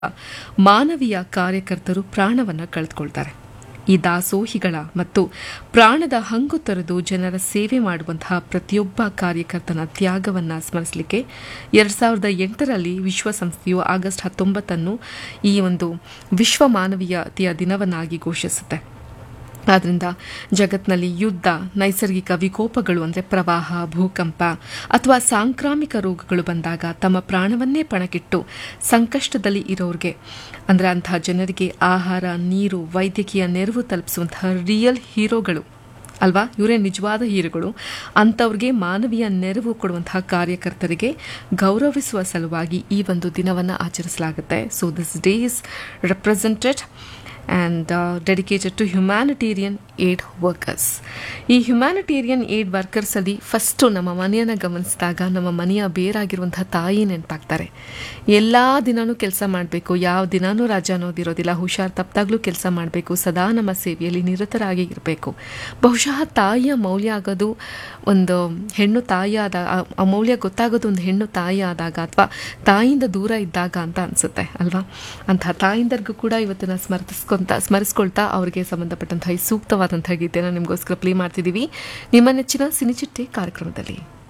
ಮಾನವೀಯ ಕಾರ್ಯಕರ್ತರು ಪ್ರಾಣವನ್ನು ಕಳೆದುಕೊಳ್ತಾರೆ ಈ ದಾಸೋಹಿಗಳ ಮತ್ತು ಪ್ರಾಣದ ಹಂಗು ತೊರೆದು ಜನರ ಸೇವೆ ಮಾಡುವಂತಹ ಪ್ರತಿಯೊಬ್ಬ ಕಾರ್ಯಕರ್ತನ ತ್ಯಾಗವನ್ನು ಸ್ಮರಿಸಲಿಕ್ಕೆ ಎರಡು ಸಾವಿರದ ಎಂಟರಲ್ಲಿ ವಿಶ್ವಸಂಸ್ಥೆಯು ಆಗಸ್ಟ್ ಹತ್ತೊಂಬತ್ತನ್ನು ಈ ಒಂದು ವಿಶ್ವ ಮಾನವೀಯತೆಯ ದಿನವನ್ನಾಗಿ ಘೋಷಿಸುತ್ತೆ ಆದ್ದರಿಂದ ಜಗತ್ನಲ್ಲಿ ಯುದ್ಧ ನೈಸರ್ಗಿಕ ವಿಕೋಪಗಳು ಅಂದರೆ ಪ್ರವಾಹ ಭೂಕಂಪ ಅಥವಾ ಸಾಂಕ್ರಾಮಿಕ ರೋಗಗಳು ಬಂದಾಗ ತಮ್ಮ ಪ್ರಾಣವನ್ನೇ ಪಣಕ್ಕಿಟ್ಟು ಸಂಕಷ್ಟದಲ್ಲಿ ಇರೋರಿಗೆ ಅಂದರೆ ಅಂತಹ ಜನರಿಗೆ ಆಹಾರ ನೀರು ವೈದ್ಯಕೀಯ ನೆರವು ತಲುಪಿಸುವಂತಹ ರಿಯಲ್ ಹೀರೋಗಳು ಅಲ್ವಾ ಇವರೇ ನಿಜವಾದ ಹೀರೋಗಳು ಅಂಥವ್ರಿಗೆ ಮಾನವೀಯ ನೆರವು ಕೊಡುವಂತಹ ಕಾರ್ಯಕರ್ತರಿಗೆ ಗೌರವಿಸುವ ಸಲುವಾಗಿ ಈ ಒಂದು ದಿನವನ್ನು ಆಚರಿಸಲಾಗುತ್ತೆ so this day is represented and dedicated to humanitarian aid workers ಈ ಹ್ಯುಮ್ಯಾನಿಟೇರಿಯನ್ ಏಡ್ ವರ್ಕರ್ಸಲ್ಲಿ ಫಸ್ಟು ನಮ್ಮ ಮನೆಯನ್ನು ಗಮನಿಸಿದಾಗ ನಮ್ಮ ಮನೆಯ ಬೇರಾಗಿರುವಂತಹ ತಾಯಿ ನೆನಪಾಗ್ತಾರೆ ಎಲ್ಲ ದಿನವೂ ಕೆಲಸ ಮಾಡಬೇಕು ಯಾವ ದಿನಾನೂ ರಜಾ ಅನ್ನೋದಿರೋದಿಲ್ಲ ಹುಷಾರ್ ತಪ್ಪಾಗ್ಲೂ ಕೆಲಸ ಮಾಡಬೇಕು ಸದಾ ನಮ್ಮ ಸೇವೆಯಲ್ಲಿ ನಿರತರಾಗಿ ಇರಬೇಕು ಬಹುಶಃ ತಾಯಿಯ ಮೌಲ್ಯ ಆಗೋದು ಒಂದು ಹೆಣ್ಣು ತಾಯಿ ಆದ ಆ ಮೌಲ್ಯ ಗೊತ್ತಾಗೋದು ಒಂದು ಹೆಣ್ಣು ತಾಯಿ ಆದಾಗ ಅಥವಾ ತಾಯಿಯಿಂದ ದೂರ ಇದ್ದಾಗ ಅಂತ ಅನಿಸುತ್ತೆ ಅಲ್ವಾ ಅಂತಹ ತಾಯಿಂದರಿಗೂ ಕೂಡ ಇವತ್ತನ್ನು ಸ್ಮರಿಸ್ಕೊಂತ ಸ್ಮರಿಸ್ಕೊಳ್ತಾ ಅವರಿಗೆ ಸಂಬಂಧಪಟ್ಟಂತಹ ಈ ಸೂಕ್ತವಾದಂತಹ ಗೀತೆನ ನಿಮಗೋಸ್ಕರ ಪ್ಲೇ ಮಾಡ್ತಿದ್ದೀವಿ ನಿಮ್ಮ ನೆಚ್ಚಿನ ಸಿನಿಚಿಟ್ಟೆ ಕಾರ್ಯಕ್ರಮದಲ್ಲಿ